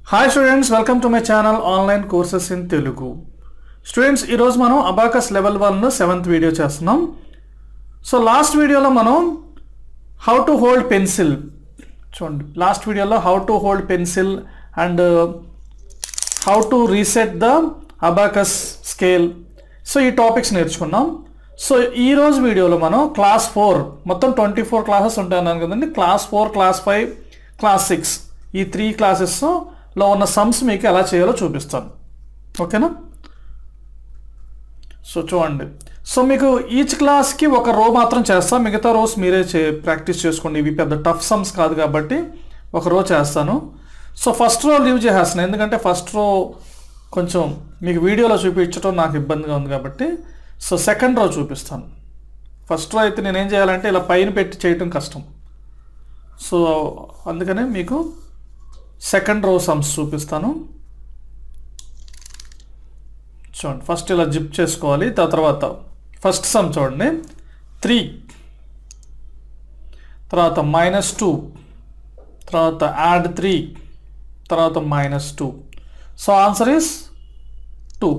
Hi students welcome to my channel online courses in Telugu students ఈరోజు మనం abacus level one seventh video చేస్తున్నాం so last వీడియోలో మనం how to hold pencil చూడండి last వీడియోలో how to hold pencil and how to reset the abacus scale so ఈ topics నేర్చుకున్నాం so ఈ రోజు వీడియోలో మనం క్లాస్ ఫోర్ మొత్తం ట్వంటీ ఫోర్ క్లాసెస్ ఉంటాయి అన్నాను కదండి class four class five class six ఈ త్రీ క్లాసెస్లో ఉన్న సమ్స్ మీకు ఎలా చేయాలో చూపిస్తాను ఓకేనా సో చూడండి సో మీకు ఈచ్ క్లాస్కి ఒక రో మాత్రం చేస్తాం మిగతా రోస్ మీరే చే ప్రాక్టీస్ చేసుకోండి ఇవి పెద్ద టఫ్ సమ్స్ కాదు కాబట్టి ఒక రో చేస్తాను సో ఫస్ట్ రో లీవ్ చేసేస్తాను ఎందుకంటే ఫస్ట్ రో కొంచెం మీకు వీడియోలో చూపించడం నాకు ఇబ్బందిగా ఉంది కాబట్టి సో సెకండ్ రో చూపిస్తాను ఫస్ట్ రో అయితే నేనేం చేయాలంటే ఇలా పైన పెట్టి చేయటం కష్టం సో అందుకనే మీకు సెకండ్ రో సమ్స్ చూపిస్తాను చూడండి ఫస్ట్ ఇలా జిప్ చేసుకోవాలి దా తర్వాత ఫస్ట్ సమ్ చూడండి త్రీ తర్వాత మైనస్ టూ తర్వాత యాడ్ త్రీ తర్వాత minus two so answer is two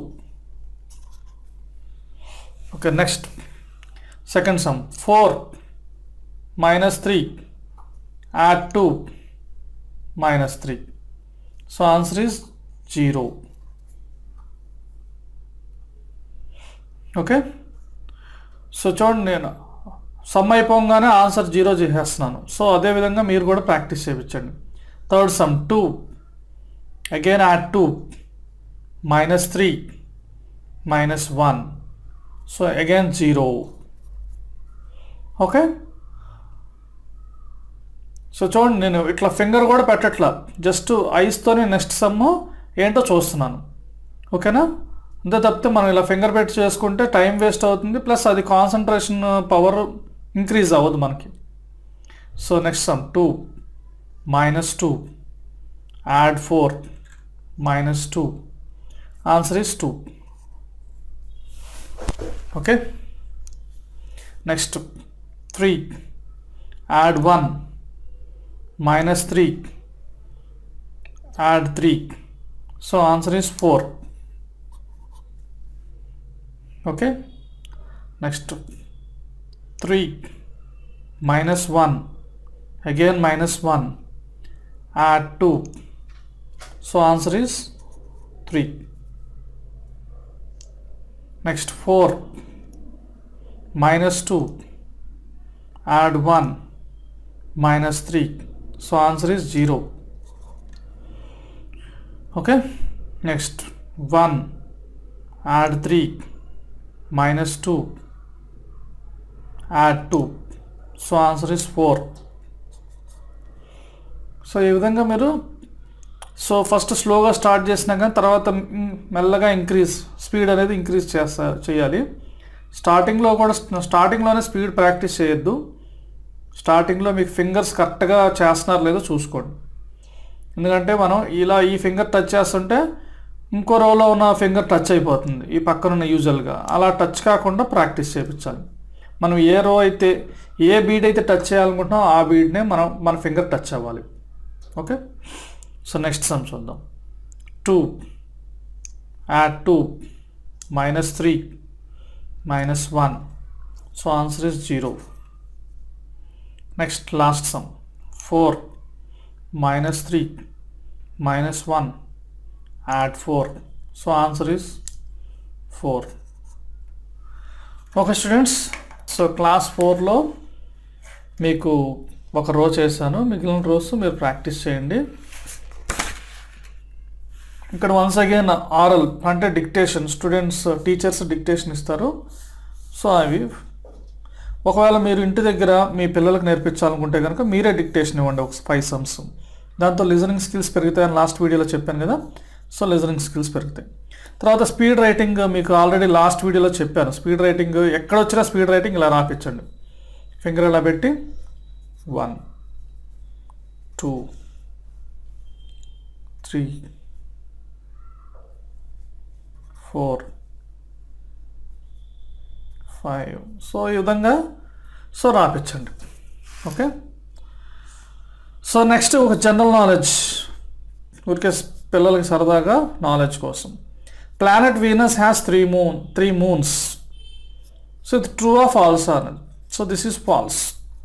okay next second sum four minus three add two minus three so answer is zero okay so చూడండి నేను some అయిపోగానే answer zero చేసేస్తున్నాను so అదేవిధంగా మీరు కూడా practice చేయించండి third sum two again add two minus three minus one so again zero okay so చూడండి నేను ఇట్లా ఫింగర్ కూడా పెట్టట్లా జస్ట్ ఐస్తోనే నెక్స్ట్ సమ్ ఏంటో చూస్తున్నాను ఓకేనా అంతే తప్పితే మనం ఇలా ఫింగర్ పెట్టి చేసుకుంటే టైం వేస్ట్ అవుతుంది ప్లస్ అది కాన్సన్ట్రేషన్ పవర్ ఇంక్రీజ్ అవ్వదు మనకి so next sum two minus two add four minus two answer is two okay next three add one minus three add three so answer is four okay next three minus one again minus one add two so answer is three next four minus two add one minus three so answer is zero okay next one add three minus two add two so answer is four so ఈ విధంగా మీరు so first స్లోగా start చేసినా కానీ తర్వాత మెల్లగా increase speed అనేది increase చేస్తా చేయాలి స్టార్టింగ్లో కూడా స్టార్టింగ్లోనే స్పీడ్ ప్రాక్టీస్ చేయొద్దు స్టార్టింగ్లో మీకు ఫింగర్స్ కరెక్ట్గా చేస్తున్నారు లేదో చూసుకోండి ఎందుకంటే మనం ఇలా ఈ ఫింగర్ టచ్ చేస్తుంటే ఇంకో రోలో ఉన్న ఫింగర్ టచ్ అయిపోతుంది ఈ పక్కన ఉన్న యూజువల్గా అలా టచ్ కాకుండా ప్రాక్టీస్ చేయించాలి మనం ఏ రో అయితే ఏ బీడ్ అయితే టచ్ చేయాలనుకుంటున్నామో ఆ బీడ్నే మనం మన ఫింగర్ టచ్ అవ్వాలి ఓకే సో నెక్స్ట్ సమ్ చూద్దాం two add two minus three minus one so answer is zero next last sum four minus three minus one add four so answer is four okay students so class ఫోర్లో మీకు ఒక రోజు చేశాను మిగిలిన రోజు మీరు practice చేయండి ఇక్కడ వన్స్ అగైన్ ఆరల్ అంటే డిక్టేషన్ స్టూడెంట్స్ టీచర్స్ డిక్టేషన్ ఇస్తారు సో అవి ఒకవేళ మీరు ఇంటి దగ్గర మీ పిల్లలకు నేర్పించాలనుకుంటే కనుక మీరే డిక్టేషన్ ఇవ్వండి ఒక ఫైవ్ సమ్స్ దాంతో లిజనింగ్ స్కిల్స్ పెరుగుతాయని లాస్ట్ వీడియోలో చెప్పాను కదా సో లిజనింగ్ స్కిల్స్ పెరుగుతాయి తర్వాత స్పీడ్ రైటింగ్ మీకు ఆల్రెడీ లాస్ట్ వీడియోలో చెప్పాను స్పీడ్ రైటింగ్ ఎక్కడ వచ్చినా స్పీడ్ రైటింగ్ ఇలా రాపించండి ఫింగర్ ఇలా పెట్టి one two three four five so ఈ విధంగా సో రాపించండి ఓకే సో నెక్స్ట్ ఒక జనరల్ నాలెడ్జ్ ఊరికే పిల్లలకి సరదాగా నాలెడ్జ్ కోసం planet Venus has three moon three moons so ఇది ట్రూ ఆఫ్ ఫాల్స్ అన్నది సో దిస్ ఈజ్ ఫాల్స్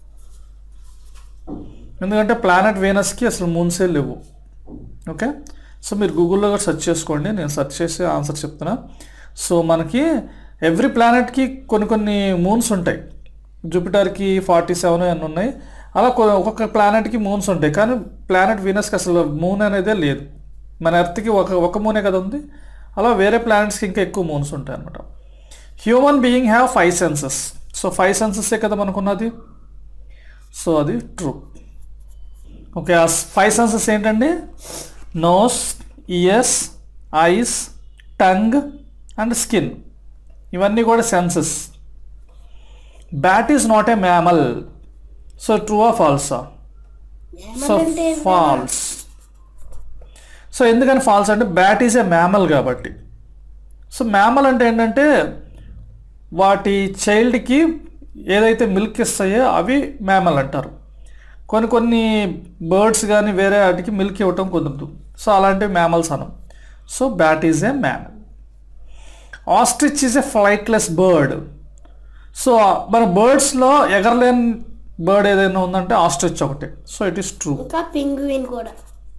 ఎందుకంటే ప్లానెట్ వీనస్కి అసలు మూన్సే లేవు ఓకే సో మీరు గూగుల్లో కూడా సెర్చ్ చేసుకోండి నేను సెర్చ్ చేసి ఆన్సర్ చెప్తున్నా సో మనకి ఎవ్రీ ప్లానెట్కి కొన్ని కొన్ని మూన్స్ ఉంటాయి జూపిటర్కి ఫార్టీ సెవెన్ అన్నీ ఉన్నాయి అలా కొ- ఒక్కొక్క ప్లానెట్కి మూన్స్ ఉంటాయి కానీ ప్లానెట్ వీనస్కి అసలు మూన్ అనేదే లేదు మన ఎర్త్కి ఒక ఒక మూనే కదా ఉంది అలా వేరే ప్లానెట్స్కి ఇంకా ఎక్కువ మూన్స్ ఉంటాయి అనమాట human being have five senses so five సెన్సెసే కదా మనకున్నది సో అది ట్రూ ఓకే ఆ ఫైవ్ సెన్సెస్ ఏంటండి nose ears eyes tongue and skin ఇవన్నీ కూడా senses bat is not a mammal so true or ఫాల్సా సో అంటే ఏంటి? ఫాల్స్ సో ఎందుకని ఫాల్స్ అంటే బ్యాట్ ఈజ్ ఏ మ్యామల్ కాబట్టి సో మ్యామల్ అంటే ఏంటంటే వాటి చైల్డ్కి ఏదైతే మిల్క్ ఇస్తాయో అవి మ్యామల్ అంటారు కొన్ని కొన్ని బర్డ్స్ కానీ వేరే వాటికి మిల్క్ ఇవ్వటం కుదరదు సో అలాంటివి మ్యామల్స్ అనం so bat is a mammal ostrich is a flightless bird so మన బర్డ్స్లో ఎగరలేని బర్డ్ ఏదైనా ఉందంటే ఆస్ట్రిచ్ ఒకటి సో ఇట్ ఈస్ ట్రూ ఇంకా పింగ్విన్ కూడా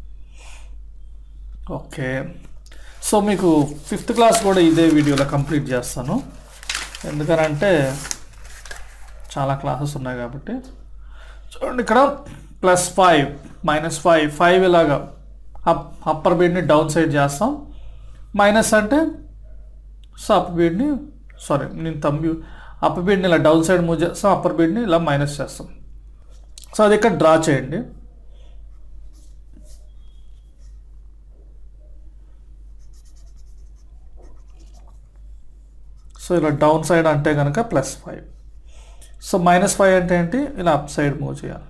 ఓకే సో మీకు ఫిఫ్త్ క్లాస్ కూడా ఇదే వీడియోలో కంప్లీట్ చేస్తాను ఎందుకనంటే చాలా క్లాసెస్ ఉన్నాయి కాబట్టి చూడండి ఇక్కడ plus five minus five five ఇలాగా అప్ అప్పర్ బీడ్ని డౌన్ సైడ్ చేస్తాం మైనస్ అంటే సో అప్పర్ బీడ్ని సారీ నేను తమ్మి అప్పర్ బీడ్ని ఇలా డౌన్ సైడ్ మూవ్ చేస్తాం అప్పర్ బీడ్ని ఇలా మైనస్ చేస్తాం సో అది ఇక్కడ డ్రా చేయండి సో ఇలా డౌన్ సైడ్ అంటే కనుక plus five so minus five అంటే ఏంటి ఇలా అప్ సైడ్ మూవ్ చేయాలి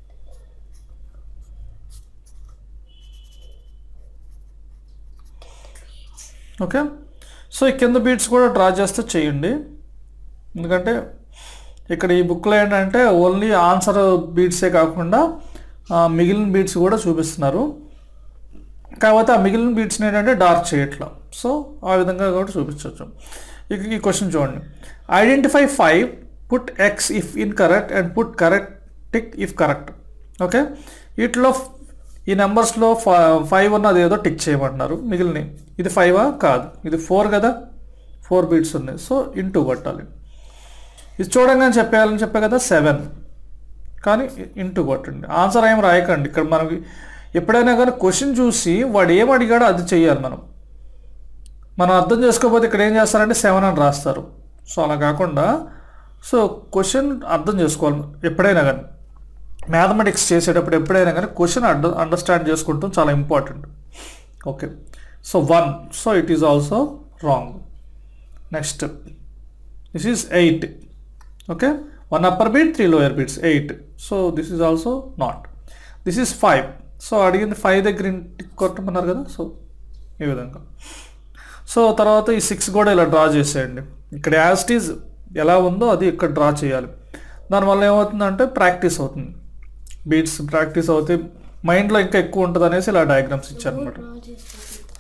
ఓకే సో ఈ కింద బీట్స్ కూడా డ్రా చేస్తే చేయండి ఎందుకంటే ఇక్కడ ఈ బుక్లో ఏంటంటే ఓన్లీ ఆన్సర్ బీట్సే కాకుండా ఆ, మిగిలిన బీట్స్ కూడా చూపిస్తున్నారు కాకపోతే ఆ మిగిలిన బీట్స్ని ఏంటంటే డార్క్ చేయట్లా సో ఆ విధంగా కూడా చూపించవచ్చు ఇక ఈ క్వశ్చన్ చూడండి identify five put X if incorrect and put correct tick if correct okay వీటిలో ఈ నెంబర్స్లో ఫైవ్ ఉన్నది ఏదో టిక్ చేయమంటున్నారు మిగిలినవి ఇది ఫైవా కాదు ఇది ఫోర్ కదా ఫోర్ బీట్స్ ఉన్నాయి సో ఇంటూ కొట్టాలి ఇది చూడంగానే చెప్పేయాలని చెప్పే కదా సెవెన్ కానీ ఇంటూ కొట్టండి ఆన్సర్ ఏం రాయకండి ఇక్కడ మనకి ఎప్పుడైనా కానీ క్వశ్చన్ చూసి వాడు ఏం అడిగాడో అది చెయ్యాలి మనం మనం అర్థం చేసుకోకపోతే ఇక్కడ ఏం చేస్తారంటే సెవెన్ అని రాస్తారు సో అలా కాకుండా సో క్వశ్చన్ అర్థం చేసుకోవాలి ఎప్పుడైనా కానీ మ్యాథమెటిక్స్ చేసేటప్పుడు ఎప్పుడైనా కానీ క్వశ్చన్ అండర్ అండర్స్టాండ్ చేసుకుంటాం చాలా important okay so one so it is also wrong next this is eight okay one upper bead three lower beads eight so this is also not this is five so అడిగింది five దగ్గర tick కొట్టమన్నారు కదా so ఈ విధంగా so తర్వాత ఈ six కూడా ఇలా డ్రా చేసేయండి ఇక్కడ యాస్టీజ్ ఎలా ఉందో అది ఇక్కడ డ్రా చేయాలి దానివల్ల ఏమవుతుందంటే ప్రాక్టీస్ అవుతుంది బీట్స్ ప్రాక్టీస్ అవుతాయి మైండ్లో ఇంకా ఎక్కువ ఉంటుంది అనేసి ఇలా డయాగ్రామ్స్ ఇచ్చారనమాట డ్రా చేస్తాను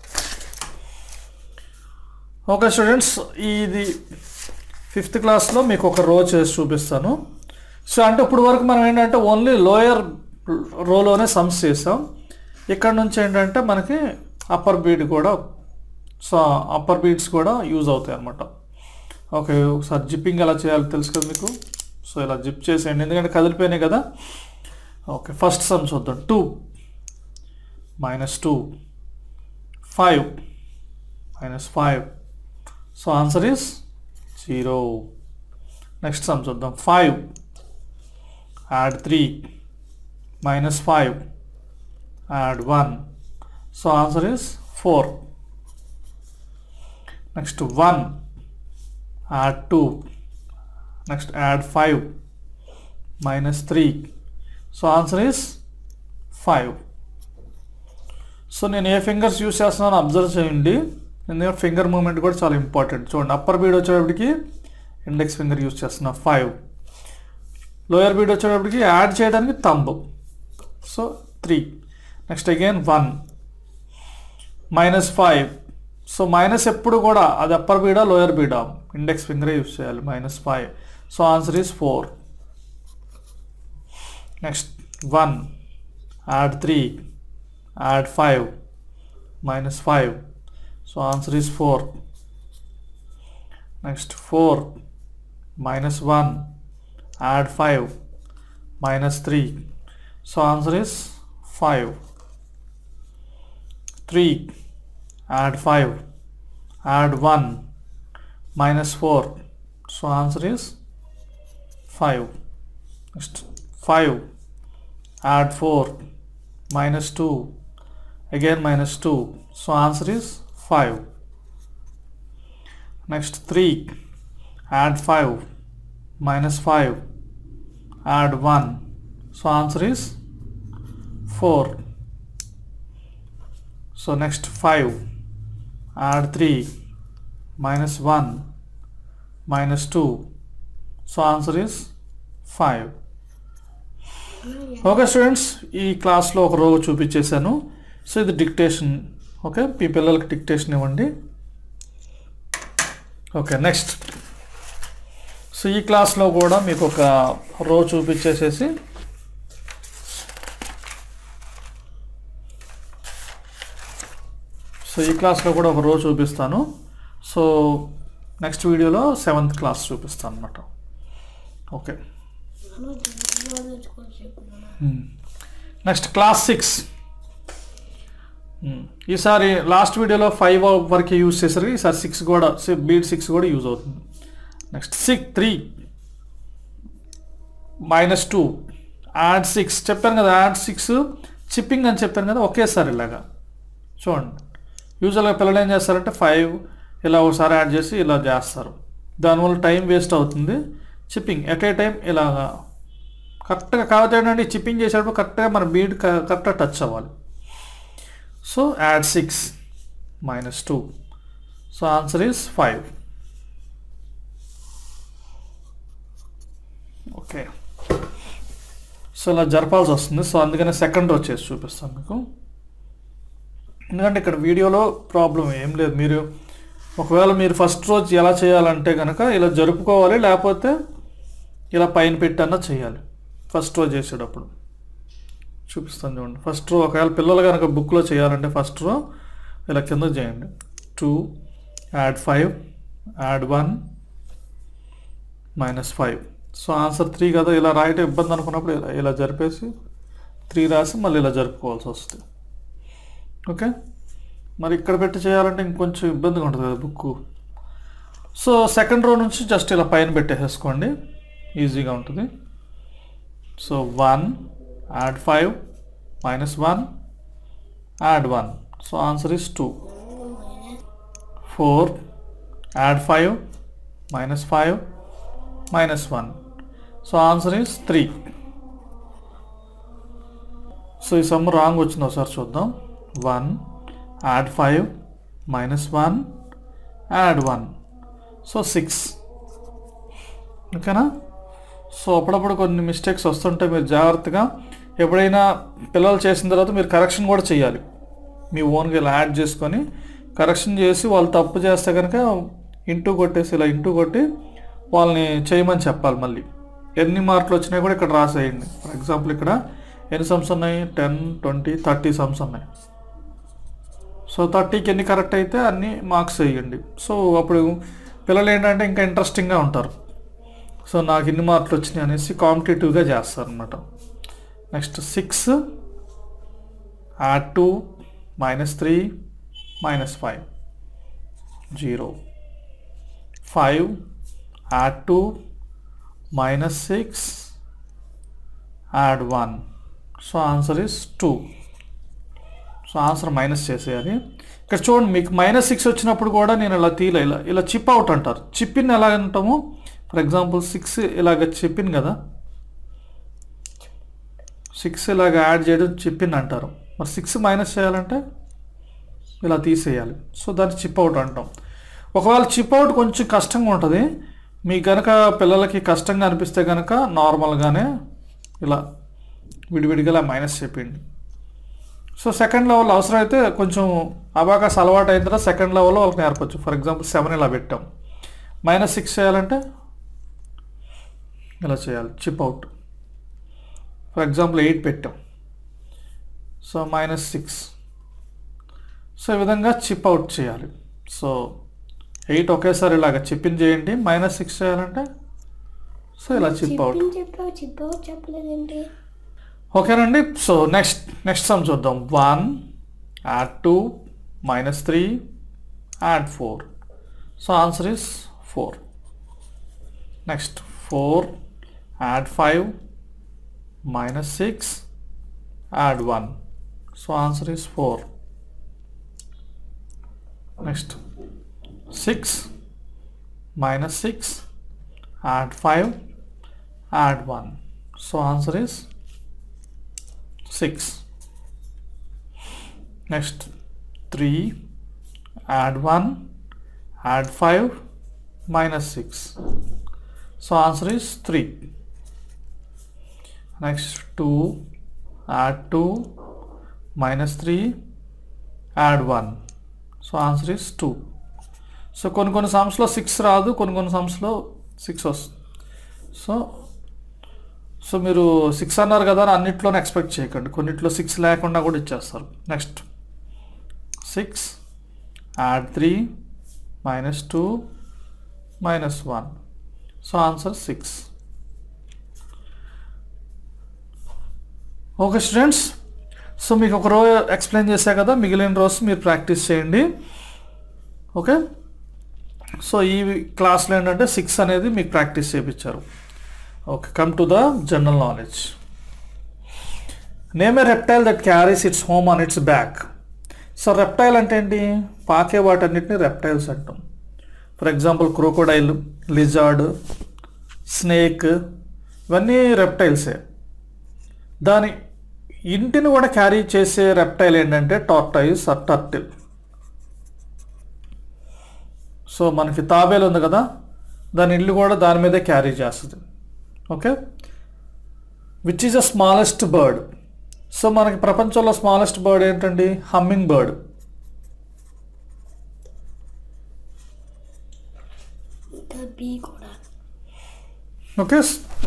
ఓకే స్టూడెంట్స్ ఇది ఫిఫ్త్ క్లాస్లో మీకు ఒక రో చేసి చూపిస్తాను సో అంటే ఇప్పుడు వరకు మనం ఏంటంటే ఓన్లీ లోయర్ రోలోనే సమ్స్ చేసాం ఇక్కడ నుంచి ఏంటంటే మనకి అప్పర్ బీడ్ కూడా సో అప్పర్ బీడ్స్ కూడా యూజ్ అవుతాయి అన్నమాట ఓకే ఒకసారి జిప్పింగ్ ఎలా చేయాలో తెలుసు కదా మీకు సో ఇలా జిప్ చేసేయండి ఎందుకంటే కదిలిపోయినాయి కదా ఓకే ఫస్ట్ సమ్ చూద్దాం two minus two five minus five so answer is zero next sum చూద్దాం five add three minus five add one so answer is four next one add two next add five minus three so answer is five so నేను ఏ fingers use చేస్తున్నానో observe చేయండి ఎందుకంటే finger movement కూడా చాలా important చూడండి upper bead వచ్చేటప్పటికి index finger use చేస్తున్నా ఫైవ్ లోయర్ బీడ్ వచ్చేటప్పటికి యాడ్ చేయడానికి thumb so three next again one minus five so minus ఎప్పుడు కూడా అది అప్పర్ బీడా లోయర్ బీడా ఇండెక్స్ ఫింగరే యూస్ చేయాలి minus five so answer is four next one add three add five minus five so answer is four next four minus one add five minus three so answer is five three add 5 add 1 minus 4 so answer is 5 next 5 add 4 minus 2 again minus 2 so answer is 5 next 3 add 5 minus 5 add 1 so answer is 4 so next 5 add 3 minus 1 minus 2 so answer is 5 okay students ఈ క్లాస్లో ఒక రోజు చూపించేశాను so ఇది dictation okay మీ పిల్లలకి dictation ఇవ్వండి okay next so ఈ క్లాస్లో కూడా మీకు ఒక రో చూపించేసేసి సో ఈ క్లాస్లో కూడా ఒక రో చూపిస్తాను సో నెక్స్ట్ వీడియోలో సెవెంత్ క్లాస్ చూపిస్తాను అనమాట ఓకే నెక్స్ట్ క్లాస్ సిక్స్ ఈసారి లాస్ట్ వీడియోలో ఫైవ్ వరకు యూజ్ చేశారు ఈసారి సిక్స్ కూడా బీడ్ సిక్స్ కూడా యూజ్ అవుతుంది next six three minus two add six చెప్పాను కదా యాడ్ సిక్స్ చిప్పింగ్ అని చెప్పాను కదా ఒకేసారి ఇలాగా చూడండి యూజువల్గా పిల్లలు ఏం చేస్తారంటే ఫైవ్ ఇలా ఒకసారి యాడ్ చేసి ఇలా చేస్తారు దానివల్ల టైం వేస్ట్ అవుతుంది చిప్పింగ్ ఎట్ ఏ టైం ఇలాగా కరెక్ట్గా కాకపోతే ఏంటంటే చిప్పింగ్ చేసేటప్పుడు కరెక్ట్గా మన బీడ్ కరెక్ట్గా టచ్ అవ్వాలి so add six minus two so answer is five okay so ఇలా జరపాల్సి వస్తుంది సో అందుకనే సెకండ్ రో చేసి చూపిస్తాను మీకు ఎందుకంటే ఇక్కడ వీడియోలో ప్రాబ్లం ఏం లేదు మీరు ఒకవేళ మీరు ఫస్ట్ రోజు ఎలా చేయాలంటే కనుక ఇలా జరుపుకోవాలి లేకపోతే ఇలా పైన పెట్టన్నా చేయాలి ఫస్ట్ రోజు చేసేటప్పుడు చూపిస్తాను చూడండి ఫస్ట్ రో ఒకవేళ పిల్లలు కనుక బుక్లో చేయాలంటే ఫస్ట్ రో ఇలా కింద చేయండి two add five add one minus five so answer three కదా ఇలా రాయటం ఇబ్బంది అనుకున్నప్పుడు ఇలా ఇలా జరిపేసి త్రీ రాసి మళ్ళీ ఇలా జరుపుకోవాల్సి వస్తుంది ఓకే మరి ఇక్కడ పెట్టి చేయాలంటే ఇంకొంచెం ఇబ్బందిగా ఉంటుంది కదా బుక్ సో సెకండ్ రో నుంచి జస్ట్ ఇలా పైన పెట్టేసేసుకోండి ఈజీగా ఉంటుంది so one add five minus one add one so answer is two four add five minus five minus one so answer is three so ఈ సమ్ రాంగ్ వచ్చింది ఒకసారి చూద్దాం one add five minus one add one so six ఓకేనా so అప్పుడప్పుడు కొన్ని mistakes వస్తుంటే మీరు జాగ్రత్తగా ఎప్పుడైనా పిల్లలు చేసిన తర్వాత మీరు కరెక్షన్ కూడా చేయాలి మీ ఓన్గా ఇలా యాడ్ చేసుకొని కరెక్షన్ చేసి వాళ్ళు తప్పు చేస్తే కనుక ఇంటూ కొట్టేసి ఇలా ఇంటూ కొట్టి వాళ్ళని చేయమని చెప్పాలి మళ్ళీ ఎన్ని మార్కులు వచ్చినాయి కూడా ఇక్కడ రాసేయండి ఫర్ ఎగ్జాంపుల్ ఇక్కడ ఎన్ని సమ్స్ ఉన్నాయి టెన్ ట్వంటీ థర్టీ సమ్స్ ఉన్నాయి సో థర్టీకి ఎన్ని కరెక్ట్ అయితే అన్ని మార్క్స్ వేయండి సో అప్పుడు పిల్లలు ఏంటంటే ఇంకా ఇంట్రెస్టింగ్గా ఉంటారు సో నాకు ఇన్ని మార్కులు వచ్చినాయి అనేసి కాంపిటేటివ్గా చేస్తారు అనమాట next six add two minus three minus five zero five add two minus six add one so answer is two so answer minus చేసేయాలి ఇక్కడ చూడండి మీకు మైనస్ సిక్స్ వచ్చినప్పుడు కూడా నేను ఇలా తీయలే ఇలా ఇలా చిప్ అవుట్ అంటారు చిప్పిన్ ఎలా అంటాము ఫర్ ఎగ్జాంపుల్ సిక్స్ ఇలాగ చెప్పిన్ కదా సిక్స్ ఇలాగ యాడ్ చేయడం చిప్పిన్ అంటారు మరి సిక్స్ మైనస్ చేయాలంటే ఇలా తీసేయాలి సో దాన్ని చిప్ అవుట్ అంటాం ఒకవేళ చిప్ అవుట్ కొంచెం కష్టంగా ఉంటుంది మీకు కనుక పిల్లలకి కష్టంగా అనిపిస్తే కనుక నార్మల్గానే ఇలా విడివిడిగా ఇలా మైనస్ చెప్పిండి సో సెకండ్ లెవెల్ అవసరమైతే కొంచెం అబాకస్ అలవాటు అయిన తర్వాత సెకండ్ లెవెల్లో వాళ్ళకి నేర్పచ్చు ఫర్ ఎగ్జాంపుల్ సెవెన్ ఇలా పెట్టాం మైనస్ సిక్స్ చేయాలంటే ఇలా చేయాలి chip out for example eight పెట్టాం సో మైనస్ సిక్స్ సో ఈ విధంగా చిప్ అవుట్ చేయాలి సో ఎయిట్ ఒకేసారి ఇలాగ చిప్పిన్ చేయండి మైనస్ సిక్స్ చేయాలంటే సో ఇలా చిప్ అవుట్ చిప్పింగ్ చెప్పావు చిప్ అవుట్ చెప్పలేదండి ఓకేనండి సో నెక్స్ట్ నెక్స్ట్ సమ్ చూద్దాం one add two minus three add four so answer is four next four add five minus six add one so answer is four next six minus six add five add one so answer is 6 next 3 add 1 add 5 minus 6 so answer is 3 next 2 add 2 minus 3 add 1 so answer is 2 so కొన్ని కొన్ని సమ్స్లో six రాదు కొన్ని కొన్ని సమ్స్లో six వస్తుంది so so మీరు six అన్నారు కదా అని అన్నిట్లోనే ఎక్స్పెక్ట్ చేయకండి కొన్నిట్లో సిక్స్ లేకుండా కూడా ఇచ్చేస్తారు next six add three minus two minus one so answer six okay students so మీకు ఒక రో ఎక్స్ప్లెయిన్ చేశా కదా మిగిలిన రోజు మీరు ప్రాక్టీస్ చేయండి ఓకే సో ఈ క్లాస్లో ఏంటంటే సిక్స్ అనేది మీకు ప్రాక్టీస్ చేయించారు okay come to the general knowledge name a reptile that carries its home on its back so reptile అంటే ఏంటి పాకే వాటన్నిటిని రెప్టైల్స్ అంటాం for example crocodile lizard snake ఇవన్నీ రెప్టైల్సే దాని ఇంటిని కూడా క్యారీ చేసే రెప్టైల్ ఏంటంటే టార్టైస్ ఆర్ టర్టిల్ సో మనకి తాబేలు ఉంది కదా దాని ఇల్లు కూడా దాని మీదే క్యారీ చేస్తుంది okay which is a smallest bird so మనకి ప్రపంచంలో స్మాలెస్ట్ బర్డ్ ఏంటండి హమ్మింగ్ బర్డ్ ఇంకా బీ కూడా ఓకే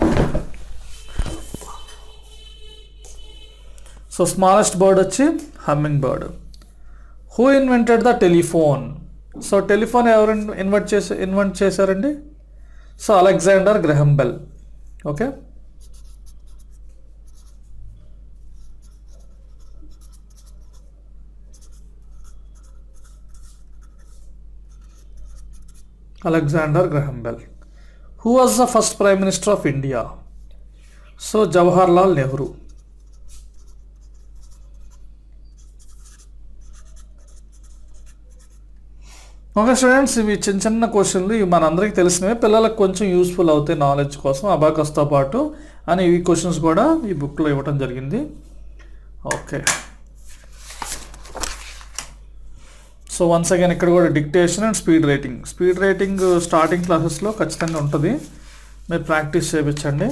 సో స్మాలెస్ట్ బర్డ్ వచ్చి hummingbird who invented the telephone so telephone ఎవరు ఇన్వెంట్ చేసి ఇన్వెంట్ చేశారండి so Alexander Graham Bell okay Alexander Graham Bell. Who was the first Prime Minister of India? So Jawaharlal Nehru. Okay students ఇవి చిన్న చిన్న క్వశ్చన్లు ఇవి మనందరికీ తెలిసినవే పిల్లలకు కొంచెం యూస్ఫుల్ అవుతాయి నాలెడ్జ్ కోసం అబాకస్తో పాటు అని ఈ క్వశ్చన్స్ కూడా ఈ బుక్లో ఇవ్వడం జరిగింది ఓకే సో వన్స్ అగైన్ ఇక్కడ కూడా dictation and speed rating speed rating starting క్లాసెస్లో ఖచ్చితంగా ఉంటుంది మీరు ప్రాక్టీస్ చేయించండి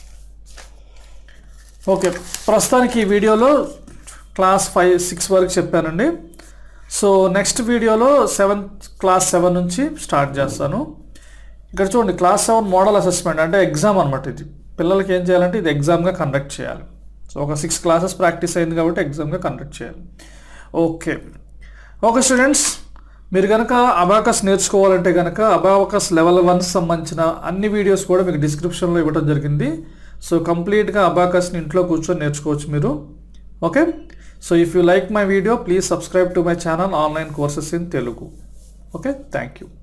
ఓకే ప్రస్తుతానికి ఈ వీడియోలో క్లాస్ ఫైవ్ సిక్స్ వరకు చెప్పానండి సో నెక్స్ట్ వీడియోలో సెవెంత్ క్లాస్ సెవెన్ నుంచి స్టార్ట్ చేస్తాను ఇక్కడ చూడండి క్లాస్ సెవెన్ మోడల్ అసెస్మెంట్ అంటే ఎగ్జామ్ అనమాట ఇది పిల్లలకి ఏం చేయాలంటే ఇది ఎగ్జామ్గా కండక్ట్ చేయాలి సో ఒక సిక్స్ క్లాసెస్ ప్రాక్టీస్ అయింది కాబట్టి ఎగ్జామ్గా కండక్ట్ చేయాలి ఓకే ఓకే స్టూడెంట్స్ మీరు కనుక అబాకస్ నేర్చుకోవాలంటే కనుక అబాకస్ లెవెల్ వన్ సంబంధించిన అన్ని వీడియోస్ కూడా మీకు డిస్క్రిప్షన్లో ఇవ్వడం జరిగింది సో కంప్లీట్గా అబాకస్ని ఇంట్లో కూర్చొని నేర్చుకోవచ్చు మీరు okay so if you like my video please subscribe to my channel online courses in Telugu okay thank you